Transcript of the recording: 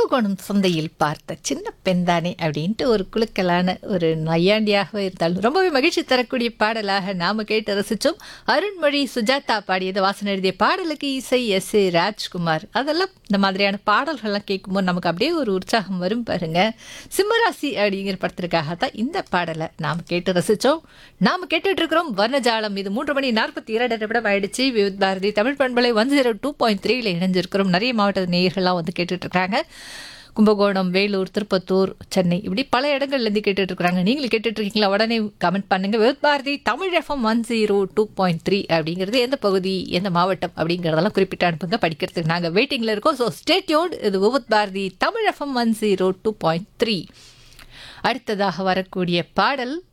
கும்பகோணம் சந்தையில் பார்த்த சின்ன பெண்தானே அப்படின்ட்டு ஒரு குழுக்கலான ஒரு நையாண்டியாக இருந்தாலும் ரொம்பவே மகிழ்ச்சி தரக்கூடிய பாடலாக நாம கேட்டு ரசிச்சோம் அருண்மொழி சுஜாதா பாடியது வாசனை எழுதிய பாடலுக்கு இசை எஸ் ஏ ராஜ்குமார் அதெல்லாம் இந்த மாதிரியான பாடல்கள்லாம் கேட்கும்போது நமக்கு அப்படியே ஒரு உற்சாகம் வரும் பாருங்க சிம்மராசி அப்படிங்கிற படத்திற்காக தான் இந்த பாடலை நாம் கேட்டு ரசிச்சோம் நாம கேட்டுட்டு இருக்கிறோம் வர்ணஜாலம் இது மூன்று மணி நாற்பத்தி இரண்டு நிமிடம் ஆயிடுச்சு விவித் பாரதி தமிழ் பண்பலை ஒன் ஜீரோ டூ பாயிண்ட் த்ரீல இணைஞ்சிருக்கிறோம் நிறைய மாவட்ட நேயர்கள்லாம் வந்து கேட்டுட்டு இருக்காங்க கும்பகோணம் வேலூர் திருப்பத்தூர் சென்னை இப்படி பல இடங்கள்லேருந்து கேட்டுட்டு இருக்காங்க நீங்களும் கேட்டுட்டு இருக்கீங்களா உடனே கமெண்ட் பண்ணுங்க Vividh Bharati Tamil FM one zero two point three அப்படிங்கிறது எந்த பகுதி எந்த மாவட்டம் அப்படிங்கிறதெல்லாம் குறிப்பிட்டு அனுப்புங்க படிக்கிறதுக்கு நாங்கள் வெயிட்டிங்கில் இருக்கோம் ஸோ ஸ்டேட்யோட் இது Vividh Bharati Tamil FM one zero two point three அடுத்ததாக வரக்கூடிய பாடல்